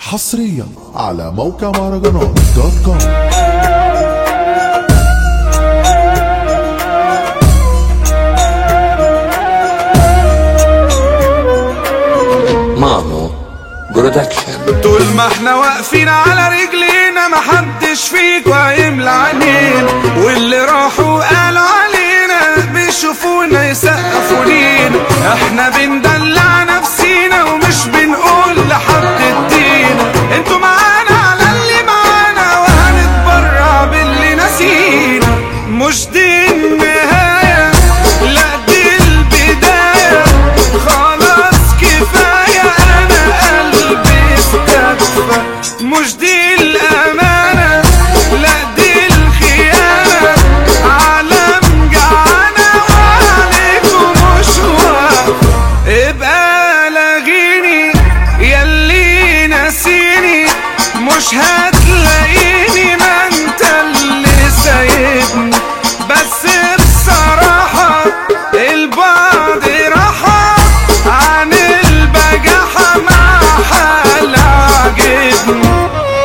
حصريا على موقع مهرجانات دوت كوم مامو برودكشن طول ما احنا واقفين على رجلينا محدش فيكوا هيملى عينينا واللي راحوا قالوا علينا بيشوفونا يسقفوا لينا احنا بندلع نفسينا ومش بنقول لحد ادينا انتوا معانا على اللي معانا وهنتبرع باللي ناسينا مش دي النهاية لا دي البداية خلاص كفاية أنا قلبي استكفى مش دي الأمانة لا دي الخيانة عالم جعانة وعليكم مش واقف ابقى لاغيني ياللي ناسيني مش هتلاقيني ما انت اللي سايبني بس بصراحة البعد راحة عن البجاحة مع حال عاجبني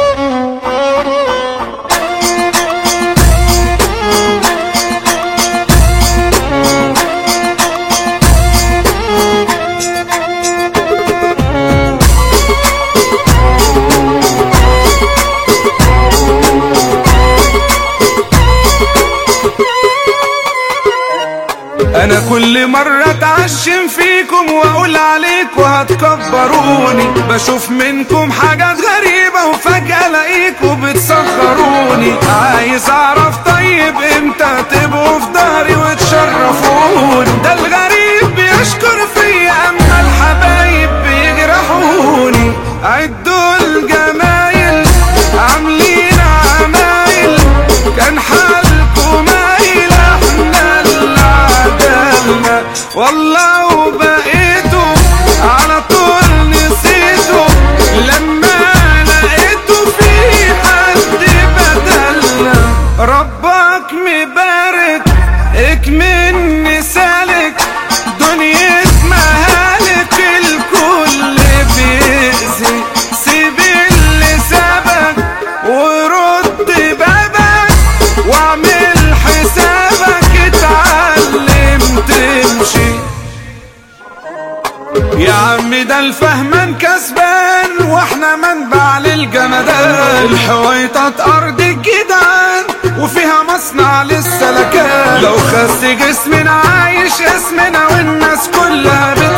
انا كل مرة اتعشم فيكم واقول عليكم هتكبروني بشوف منكم حاجات غريبة وفجأة الاقيكم بتسخروني عايز اعرف طيب امتى تبقوا في ظهري وتشرفوني ده الغريب بيشكر فيا اما الحبايب بيجرحوني عدوا الجمايل عاملين عمايل كان حالكم مايل احنا اللي عدلنا والله وبقيتوا على طول نسيتوا لما لقيتوا في حد بدلنا ربك مبارك اكمن سالك دنيا مهالك الكل بيأذي سيب اللي سابك ورد بابك واعمل حسابك اتعلم تمشي يا عم ده الفهمان كسبان واحنا منبع للجمدان الحويطات ارض الجدعان وفيها مصنع للسلكان لو خس جسمنا عايش اسمنا والناس كلها بت